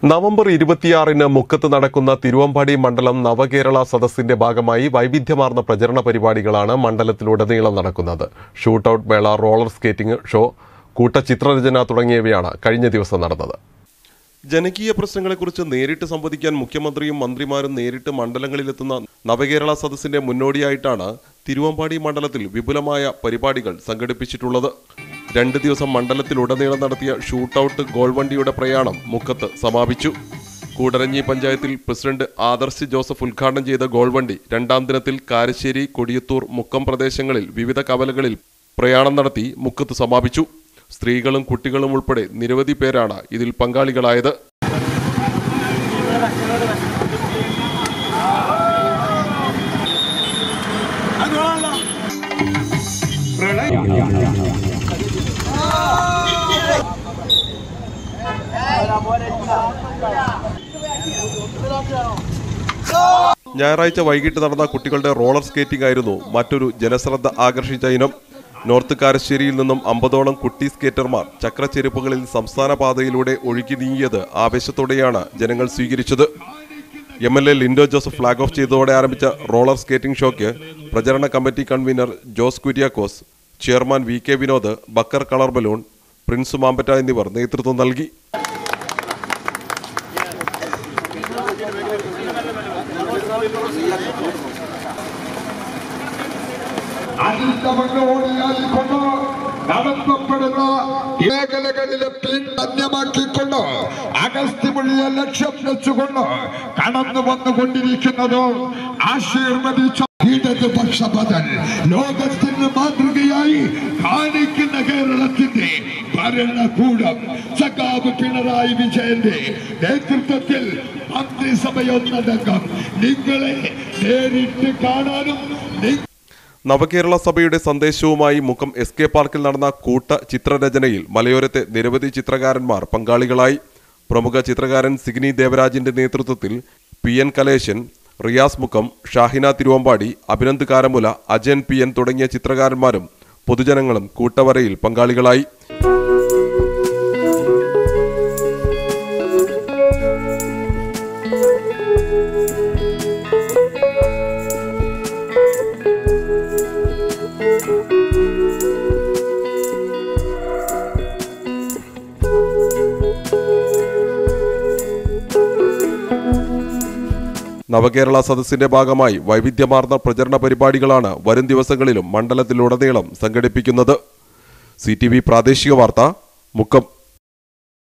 November ഇരുപത്തിയാറിന് മുക്കത്ത് നടക്കുന്ന തിരുവമ്പാടി മണ്ഡലം നവകേരള സദസ്സിന്റെ ഭാഗമായി വൈവിധ്യമാർന്ന പ്രചരണ പരിപാടികളാണ് മണ്ഡലത്തിലുടനീളം നടക്കുന്നത് ഷൂട്ടൌട്ട് മേള റോളർ സ്കേറ്റിംഗ് ഷോ കൂട്ടചിത്രരചന തുടങ്ങിയവയാണ് കഴിഞ്ഞ ദിവസം നടന്നത് ജനകീയ പ്രശ്നങ്ങളെക്കുറിച്ച് നേരിട്ട് സംവദിക്കാൻ മുഖ്യമന്ത്രിയും മന്ത്രിമാരും നേരിട്ട് മണ്ഡലങ്ങളിലെത്തുന്ന നവകേരള സദസ്സിന്റെ മുന്നോടിയായിട്ടാണ് തിരുവമ്പാടി മണ്ഡലത്തിൽ വിപുലമായ പരിപാടികൾ സംഘടിപ്പിച്ചിട്ടുള്ളത് രണ്ട് ദിവസം മണ്ഡലത്തിലുടനീളം നടത്തിയ ഷൂട്ടൌട്ട് ഗോൾവണ്ടിയുടെ പ്രയാണം മുക്കത്ത് സമാപിച്ചു കൂടരഞ്ഞി പഞ്ചായത്തിൽ പ്രസിഡന്റ് ആദർശ് ജോസഫ് ഉദ്ഘാടനം ചെയ്ത ഗോൾവണ്ടി രണ്ടാം ദിനത്തിൽ കാരശ്ശേരി കൊടിയത്തൂർ മുക്കം പ്രദേശങ്ങളിൽ വിവിധ കവലകളിൽ പ്രയാണം നടത്തി മുക്കത്ത് സമാപിച്ചു സ്ത്രീകളും കുട്ടികളും ഉൾപ്പെടെ നിരവധി പേരാണ് ഇതിൽ പങ്കാളികളായത് ഞായറാഴ്ച വൈകിട്ട് നടന്ന കുട്ടികളുടെ റോളർ സ്കേറ്റിംഗ് ആയിരുന്നു മറ്റൊരു ജനശ്രദ്ധ ആകർഷിച്ച ഇനം നോർത്ത് കാരശ്ശേരിയിൽ നിന്നും അമ്പതോളം കുട്ടി സ്കേറ്റർമാർ ചക്രച്ചെരുപ്പുകളിൽ സംസ്ഥാന പാതയിലൂടെ ഒഴുകി നീങ്ങിയത് ആവേശത്തോടെയാണ് ജനങ്ങൾ സ്വീകരിച്ചത് M L A Linto Joseph flag off ചെയ്തതോടെ ആരംഭിച്ച റോളർ സ്കേറ്റിംഗ് ഷോയ്ക്ക് പ്രചരണ committee convener Jose Kuriakose chairman V K Vinod Bakkar colour balloon Prince Mampatta എന്നിവർ നേതൃത്വം നൽകി അതിർത്തവങ്ങളോടിയായിക്കൊണ്ട് നടത്തപ്പെടുന്ന മേഖലകളിലെ പിന്തന്യമാക്കിക്കൊണ്ട് അഗസ്ത്യമുള്ളിയെ ലക്ഷ്യം വെച്ചുകൊണ്ട് കടന്നു വന്നുകൊണ്ടിരിക്കുന്നത് ആശീർവദിച്ച ഇടതുപക്ഷ ബദൽ ലോകത്തിന് മാതൃകയായി കാണിക്കുന്ന കേരളത്തിന്റെ ഭരണകൂടം സഖാവ് പിണറായി വിജയന്റെ നേതൃത്വത്തിൽ മന്ത്രിസഭയൊന്നടങ്കം നിങ്ങളെ നേരിട്ട് കാണാനും നി- നവകേരള സഭയുടെ സന്ദേശവുമായി മുഖം എസ് കെ പാർക്കിൽ നടന്ന കൂട്ട ചിത്രരചനയിൽ മലയോരത്തെ നിരവധി ചിത്രകാരന്മാർ പങ്കാളികളായി പ്രമുഖ ചിത്രകാരൻ സിഗ്നി ദേവരാജിന്റെ നേതൃത്വത്തിൽ പി എൻ കലേശൻ റിയാസ് മുഖം ഷാഹിന തിരുവമ്പാടി അഭിനന്ദ് കാരമുല അജയൻ പി എൻ തുടങ്ങിയ ചിത്രകാരന്മാരും പൊതുജനങ്ങളും കൂട്ടവരയിൽ പങ്കാളികളായി നവകേരള സദസ്സിന്റെ ഭാഗമായി വൈവിധ്യമാർന്ന പ്രചരണ പരിപാടികളാണ് വരും ദിവസങ്ങളിലും മണ്ഡലത്തിലുടനീളം സംഘടിപ്പിക്കുന്നത് സി പ്രാദേശിക വാർത്ത മുക്കം